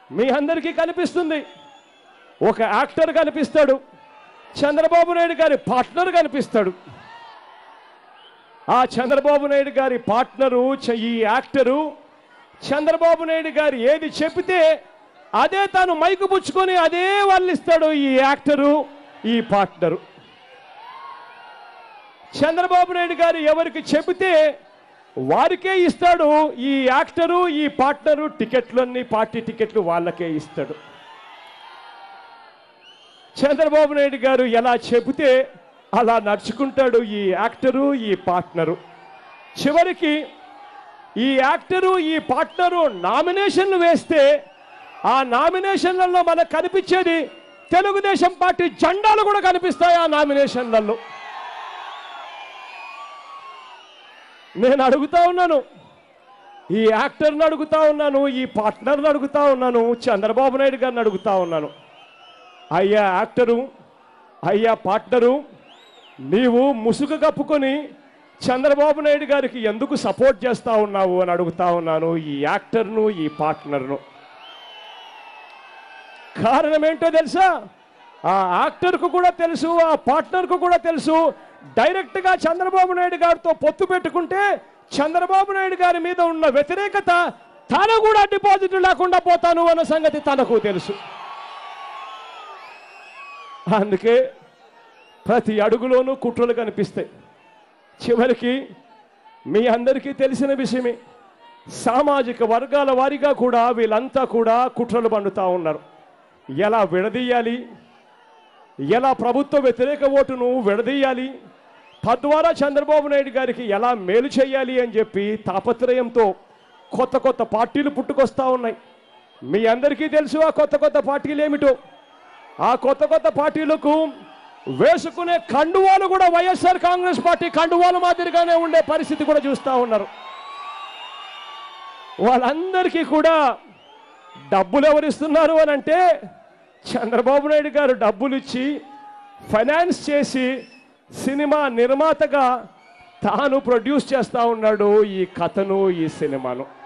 మీ అందరికీ కనిపిస్తుంది ఒక యాక్టర్ కనిపిస్తాడు చంద్రబాబు నాయుడు గారి పార్ట్నర్ కనిపిస్తాడు ఆ చంద్రబాబు నాయుడు గారి పార్ట్నరు చ- ఈ యాక్టరు చంద్రబాబు నాయుడు గారు ఏది చెబితే అదే తాను మైకు పుచ్చుకొని అదే వాళ్ళిస్తాడు ఈ యాక్టరు ఈ పార్ట్నరు చంద్రబాబు నాయుడు గారు ఎవరికి చెబితే వారికే ఇస్తాడు ఈ యాక్టరు ఈ పార్ట్నరు టికెట్లన్నీ పార్టీ టికెట్లు వాళ్ళకే ఇస్తాడు చంద్రబాబు నాయుడు గారు ఎలా చెబితే అలా నడుచుకుంటాడు ఈ యాక్టరు ఈ పార్ట్నరు చివరికి ఈ యాక్టరు ఈ పార్ట్నరు నామినేషన్లు వేస్తే ఆ నామినేషన్లలో మనకు కనిపించేది తెలుగుదేశం పార్టీ జెండాలు కూడా కనిపిస్తాయి ఆ నామినేషన్లలో నేను అడుగుతా ఉన్నాను ఈ యాక్టర్ని అడుగుతా ఉన్నాను ఈ పార్ట్నర్ని అడుగుతా ఉన్నాను చంద్రబాబు నాయుడు గారిని అడుగుతా ఉన్నాను అయ్యా యాక్టరు అయ్యా పార్ట్నరు నీవు ముసుగు కప్పుకొని చంద్రబాబు నాయుడు గారికి ఎందుకు సపోర్ట్ చేస్తా ఉన్నావు అని అడుగుతా ఉన్నాను ఈ యాక్టర్ను ఈ పార్ట్నర్ను కారణం ఏంటో తెలుసా ఆ యాక్టర్కు కూడా తెలుసు ఆ పార్ట్నర్కు కూడా తెలుసు డైరెక్ట్గా చంద్రబాబు నాయుడు గారితో పొత్తు పెట్టుకుంటే చంద్రబాబు నాయుడు గారి మీద ఉన్న వ్యతిరేకత తను కూడా డిపాజిట్ లేకుండా పోతాను అన్న సంగతి తనకు తెలుసు అందుకే ప్రతి అడుగులోనూ కుట్రలు కనిపిస్తాయి చివరికి మీ అందరికీ తెలిసిన విషయమే సామాజిక వర్గాల వారిగా కూడా వీళ్ళంతా కూడా కుట్రలు పండుతా ఉన్నారు ఎలా విడదీయాలి ఎలా ప్రభుత్వ వ్యతిరేక ఓటును విడదీయాలి తద్వారా చంద్రబాబు నాయుడు గారికి ఎలా మేలు చేయాలి అని చెప్పి తాపత్రయంతో కొత్త కొత్త పార్టీలు పుట్టుకొస్తా ఉన్నాయి మీ అందరికీ తెలుసు ఆ కొత్త కొత్త పార్టీలు ఏమిటో ఆ కొత్త కొత్త పార్టీలకు వేసుకునే కండువాలు కూడా వైఎస్ఆర్ కాంగ్రెస్ పార్టీ కండువాలు మాదిరిగానే ఉండే పరిస్థితి కూడా చూస్తూ ఉన్నారు వాళ్ళందరికీ కూడా డబ్బులు ఎవరిస్తున్నారు అని అంటే చంద్రబాబు నాయుడు గారు డబ్బులు ఇచ్చి ఫైనాన్స్ చేసి సినిమా నిర్మాతగా తాను ప్రొడ్యూస్ చేస్తా ఉన్నాడు ఈ కథను ఈ సినిమాను